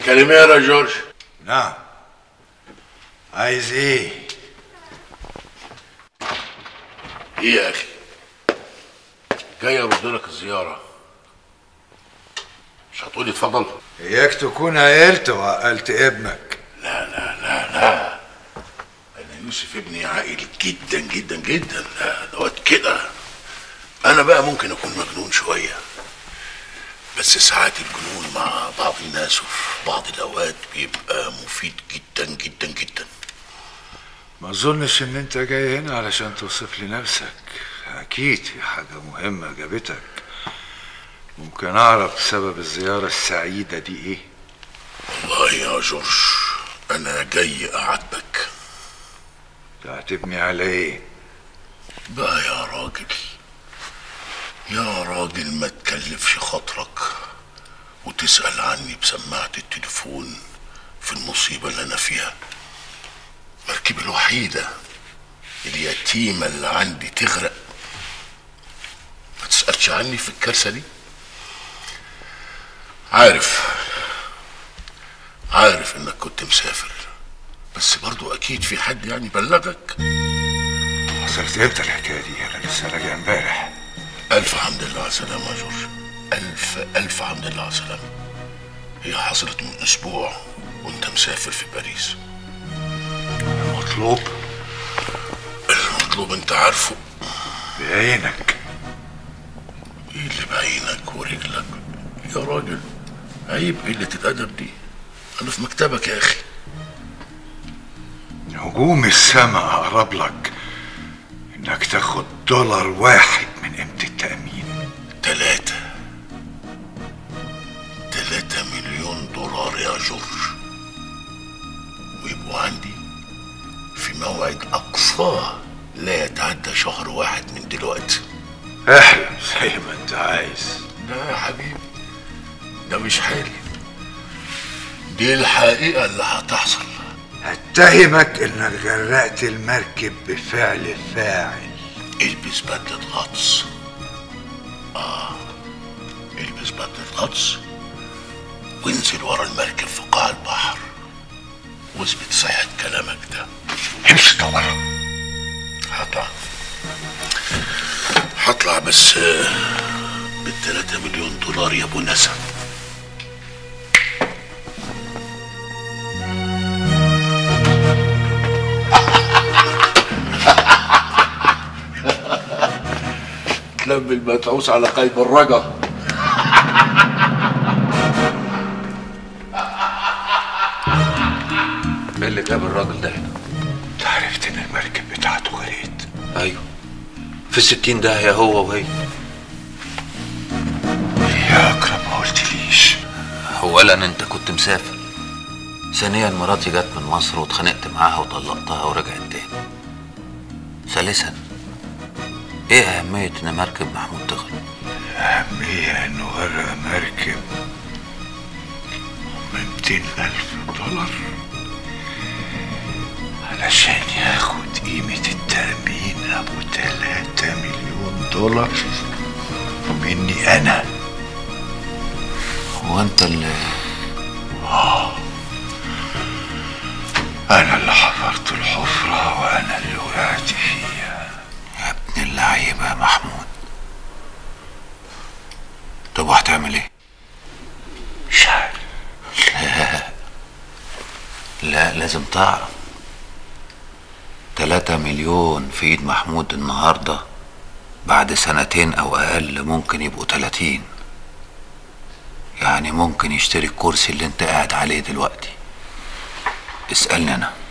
كلمير يا جورج نعم عايز ايه ايه يا اخي جاي ارد لك الزياره مش هتقولي اتفضل اياك تكون عيلت وعقلت ابنك لا لا لا لا انا يوسف ابني عاقل جدا جدا جدا لا دوت كده انا بقى ممكن اكون مجنون شويه بس ساعات الجنون مع بعض الناس وفي بعض الاوقات بيبقى مفيد جدا جدا جدا ما اظنش ان انت جاي هنا علشان توصف لي نفسك اكيد في حاجة مهمة جابتك ممكن اعرف سبب الزيارة السعيدة دي ايه والله يا جورج انا جاي اعاتبك تعتبني على ايه بقى يا راجل يا راجل ما تكلفش خاطرك وتسأل عني بسماعة التليفون في المصيبة اللي أنا فيها مركبي الوحيدة اليتيمة اللي عندي تغرق ما تسألش عني في الكارثة دي عارف عارف انك كنت مسافر بس برضو اكيد في حد يعني بلغك حصلت امتى الحكاية دي انا لسه راجع امبارح ألف حمد لله على السلامة يا جورج ألف ألف حمد لله على السلامة هي حصلت من أسبوع وأنت مسافر في باريس المطلوب المطلوب أنت عارفه بعينك إيه اللي بعينك ورجلك يا راجل عيب قلة الأدب دي أنا في مكتبك يا أخي نجوم السماء اقرب لك انك تاخد دولار واحد من قيمة التأمين تلاتة تلاتة مليون دولار يا جورج ويبقوا عندي في موعد أقصاه لا يتعدى شهر واحد من دلوقتي احلم زي ما انت عايز لا يا حبيبي ده مش حالي دي الحقيقة اللي هتحصل اتهمك انك غرقت المركب بفعل فاعل البس بدلة غطس اه البس بدلة غطس وانزل ورا المركب في قاع البحر واثبت صحة كلامك ده امشي طبعا هطلع هطلع بس آه، بالتلاتة مليون دولار يا ابو نسب تلم المتعوس على قيد الرجا ايه اللي جاب الراجل ده هنا؟ انت عرفت ان المركب بتاعته غرقت ايوه في الستين ده يا هو وهي يا اكرم ما قلتليش اولا انت كنت مسافر ثانيا مراتي جت من مصر واتخانقت معاها وطلقتها ورجعت تاني ثالثا ايه اهمية ان مركب محمود تغرق أهمية إنه غرق مركب بميتين ألف دولار علشان ياخد قيمة التأمين أبو تلاتة مليون دولار مني أنا هو انت اللي أنا اللي حفرت الحفرة وأنا اللي وقعت فيها يا ابن اللعيبة يا محمود طب وهتعمل ايه؟ مش عارف لا لازم تعرف تلاتة مليون في ايد محمود النهاردة بعد سنتين او اقل ممكن يبقوا تلاتين يعني ممكن يشتري الكرسي اللي انت قاعد عليه دلوقتي اسألني انا